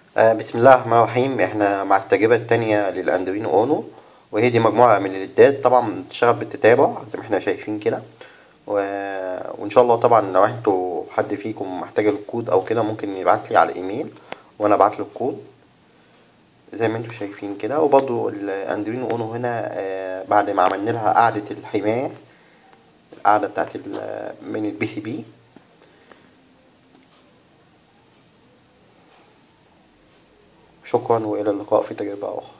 آه، بسم الله الرحمن الرحيم احنا مع التجربة التانية للأندروينو أونو وهي دي مجموعة من الليدات طبعا بتشتغل بالتتابع زي ما احنا شايفين كده و... وإن شاء الله طبعا لو انتوا حد فيكم محتاج الكود أو كده ممكن يبعتلي على الإيميل وأنا أبعتله الكود زي ما انتوا شايفين كده وبرضو الأندروينو أونو هنا آه، بعد ما عملنا لها قاعدة الحماية القاعدة بتاعت ال- من البي سي بي شكرا وإلى اللقاء في تجربة أخرى